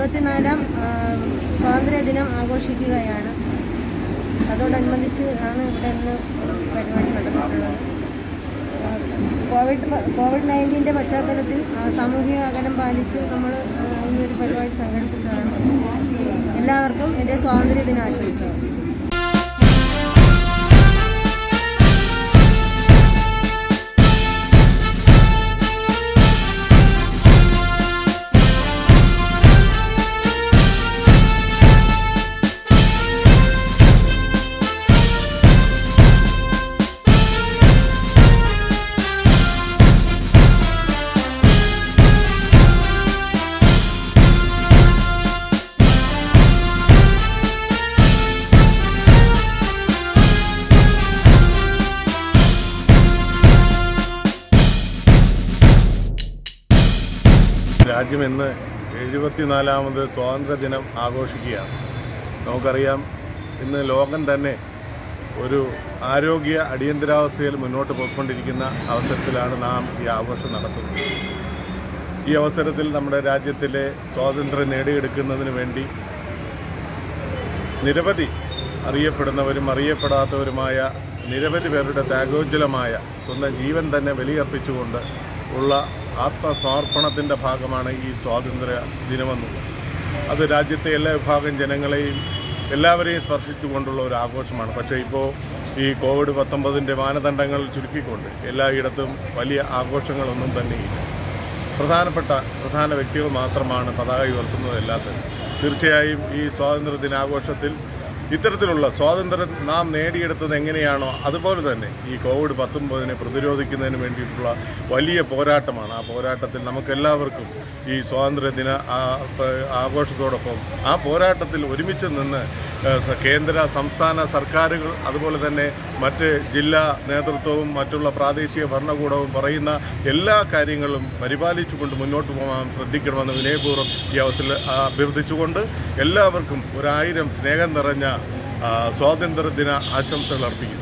എഴുപത്തിനാലാം ആ, സ്വാതന്ത്ര്യ ദിനം ആഘോഷിക്കുകയാണ് അതോടനുബന്ധിച്ച് ആണ് ഇവിടെ ഇന്ന് ഒരു പരിപാടി നടന്നിട്ടുള്ളത് ആ, കോവിഡ് പ- കോവിഡ് നയൻറ്റീൻ്റെ പശ്ചാത്തലത്തിൽ ആ, സാമൂഹിക അകലം പാലിച്ച് നമ്മൾ ഈ ഒരു പരിപാടി സംഘടിപ്പിച്ചതാണ് എല്ലാവർക്കും എൻ്റെ സ്വാതന്ത്ര്യ ദിനാശംസകൾ രാജ്യം ഇന്ന് എഴുപത്തിനാലാമത് സ്വാതന്ത്ര്യ ദിനം ആഘോഷിക്കുകയാണ് നമുക്കറിയാം ഇന്ന് ലോകം തന്നെ ഒരു ആരോഗ്യ അടിയന്തരാവസ്ഥയിൽ മുന്നോട്ട് പോയിക്കൊണ്ടിരിക്കുന്ന അവസരത്തിലാണ് നാം ഈ ആഘോഷം നടത്തുന്നത് ഈ അവസരത്തിൽ നമ്മുടെ രാജ്യത്തിലെ സ്വാതന്ത്ര്യം നേടിയെടുക്കുന്നതിന് വേണ്ടി നിരവധി അറിയപ്പെടുന്നവരും അറിയപ്പെടാത്തവരുമായ നിരവധി പേരുടെ ത്യാഗോജ്വലമായ സ്വന്തം ജീവൻ തന്നെ ബലിയർപ്പിച്ചുകൊണ്ട് ഉള്ള ആത്മസമർപ്പണത്തിൻ്റെ ഭാഗമാണ് ഈ സ്വാതന്ത്ര്യ ദിനമെന്നുള്ളത് അത് രാജ്യത്തെ എല്ലാ വിഭാഗം ജനങ്ങളെയും എല്ലാവരെയും സ്പർശിച്ചുകൊണ്ടുള്ള ഒരു ആഘോഷമാണ് പക്ഷേ ഇപ്പോൾ ഈ കോവിഡ് പത്തൊമ്പതിൻ്റെ മാനദണ്ഡങ്ങൾ ചുരുക്കിക്കൊണ്ട് എല്ലായിടത്തും വലിയ ആഘോഷങ്ങളൊന്നും തന്നെയില്ല പ്രധാനപ്പെട്ട പ്രധാന വ്യക്തികൾ മാത്രമാണ് പതാക ഉയർത്തുന്നത് എല്ലാത്തിനും തീർച്ചയായും ഈ സ്വാതന്ത്ര്യ ദിനാഘോഷത്തിൽ ഇത്തരത്തിലുള്ള സ്വാതന്ത്ര്യം നാം നേടിയെടുത്തത് എങ്ങനെയാണോ അതുപോലെ തന്നെ ഈ കോവിഡ് പത്തൊമ്പതിനെ പ്രതിരോധിക്കുന്നതിന് വേണ്ടിയിട്ടുള്ള വലിയ പോരാട്ടമാണ് ആ പോരാട്ടത്തിൽ നമുക്കെല്ലാവർക്കും ഈ സ്വാതന്ത്ര്യ ദിന ആ- പ- ആഘോഷത്തോടൊപ്പം ആ പോരാട്ടത്തിൽ ഒരുമിച്ച് നിന്ന് ഏഹ്, സ- കേന്ദ്ര സംസ്ഥാന സർക്കാരുകൾ അതുപോലെ തന്നെ മറ്റ് ജില്ലാ നേതൃത്വവും മറ്റുള്ള പ്രാദേശിക ഭരണകൂടവും പറയുന്ന എല്ലാ കാര്യങ്ങളും പരിപാലിച്ചുകൊണ്ട് മുന്നോട്ട് പോകാൻ ശ്രദ്ധിക്കണമെന്ന് വിനയപൂർവ്വം ഈ അവസരത്തിൽ അഭ്യർത്ഥിച്ചുകൊണ്ട് എല്ലാവർക്കും ഒരായിരം സ്നേഹം നിറഞ്ഞ ആ, സ്വാതന്ത്ര്യദിന ആശംസകൾ അർപ്പിക്കുന്നു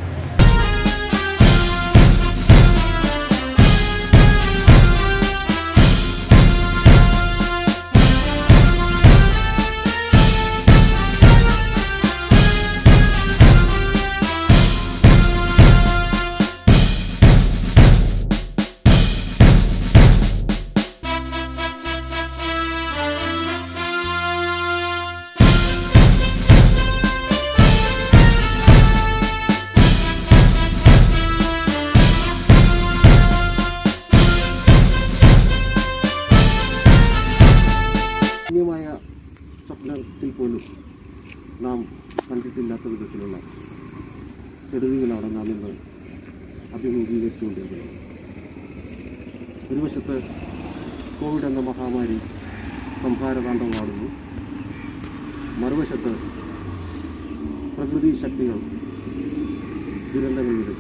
ശൂന്യമായ സ്വപ്നത്തിൽ പോലും നാം കണ്ടിട്ടില്ലാത്ത വിധത്തിലുള്ള കെടുതികളാണ് നാം ഇന്ന് അഭിമുഖീകരിച്ചുകൊണ്ടിരിക്കുന്നത് ഒരു വശത്ത് കോവിഡ് എന്ന മഹാമാരി സംഹാരതാണ്ഡവമാടുന്നു മറുവശത്ത് പ്രകൃതി ശക്തികൾ ദുരന്തങ്ങൾ വിതയ്ക്കുന്നു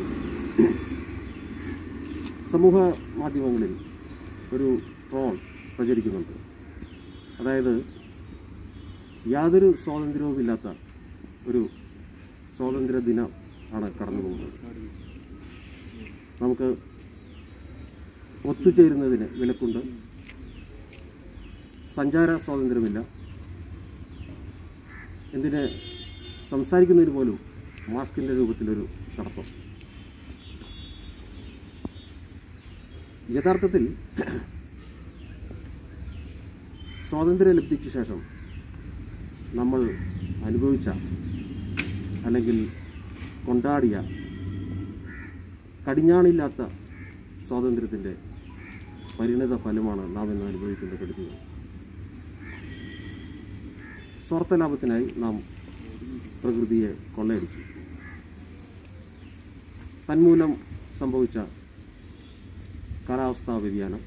സമൂഹ മാധ്യമങ്ങളിൽ ഒരു ട്രോൾ പ്രചരിക്കുന്നുണ്ട് അതായത് യാതൊരു സ്വാതന്ത്ര്യവുമില്ലാത്ത ഒരു സ്വാതന്ത്ര്യ ദിനം ആണ് കടന്നു പോകുന്നത് നമുക്ക് ഒത്തുചേരുന്നതിന് വിലക്കുണ്ട് സഞ്ചാര സ്വാതന്ത്ര്യമില്ല എന്തിന് സംസാരിക്കുന്നതിന് പോലും മാസ്കിൻ്റെ രൂപത്തിലൊരു തടസ്സം യഥാർത്ഥത്തിൽ സ്വാതന്ത്ര്യലബ്ധിക്ക് ശേഷം നമ്മൾ അനുഭവിച്ച അല്ലെങ്കിൽ കൊണ്ടാടിയ കടിഞ്ഞാണില്ലാത്ത സ്വാതന്ത്ര്യത്തിൻ്റെ പരിണിത ഫലമാണ് നാം ഇന്ന് അനുഭവിക്കുന്ന കെടുതികൾ സ്വാർത്ഥ ലാഭത്തിനായി നാം പ്രകൃതിയെ കൊള്ളയടിച്ചു തന്മൂലം സംഭവിച്ച കാലാവസ്ഥാ വ്യതിയാനം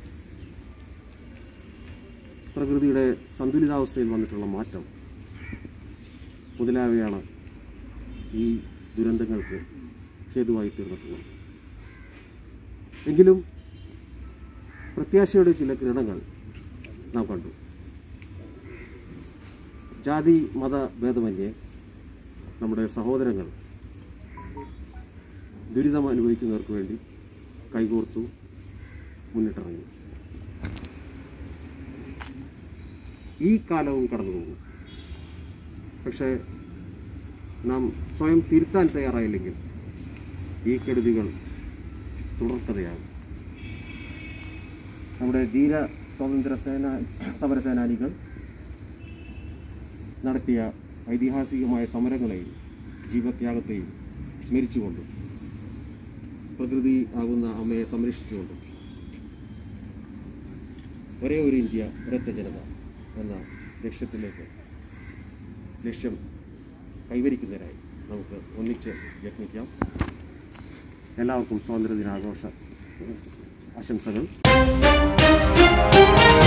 പ്രകൃതിയുടെ സന്തുലിതാവസ്ഥയിൽ വന്നിട്ടുള്ള മാറ്റം മുതലായവയാണ് ഈ ദുരന്തങ്ങൾക്ക് ഹേതുവായി തീർന്നിട്ടുള്ളത് എങ്കിലും പ്രത്യാശയുടെ ചില കിരണങ്ങൾ നാം കണ്ടു ജാതി മത ഭേദമന്യേ നമ്മുടെ സഹോദരങ്ങൾ ദുരിതം അനുഭവിക്കുന്നവർക്ക് വേണ്ടി കൈകോർത്തു മുന്നിട്ടിറങ്ങി ഈ കാലവും കടന്നു പോകും പക്ഷേ നാം സ്വയം തിരുത്താൻ തയ്യാറായില്ലെങ്കിൽ ഈ കെടുതികൾ തുടർക്കഥയാകും നമ്മുടെ ധീര സ്വാതന്ത്ര്യ സേന സമരസേനാനികൾ നടത്തിയ ഐതിഹാസികമായ സമരങ്ങളെയും ജീവത്യാഗത്തെയും സ്മരിച്ചുകൊണ്ടും പ്രകൃതി ആകുന്ന അമ്മയെ സംരക്ഷിച്ചുകൊണ്ടും ഒരേ ഒരു ഇന്ത്യ ഒരൊറ്റ ജനത എന്ന ലക്ഷ്യത്തിലേക്ക് ലക്ഷ്യം കൈവരിക്കുന്നതിനായി നമുക്ക് ഒന്നിച്ച് യത്നിക്കാം എല്ലാവർക്കും സ്വാതന്ത്ര്യ ദിനാഘോഷ ആശംസകൾ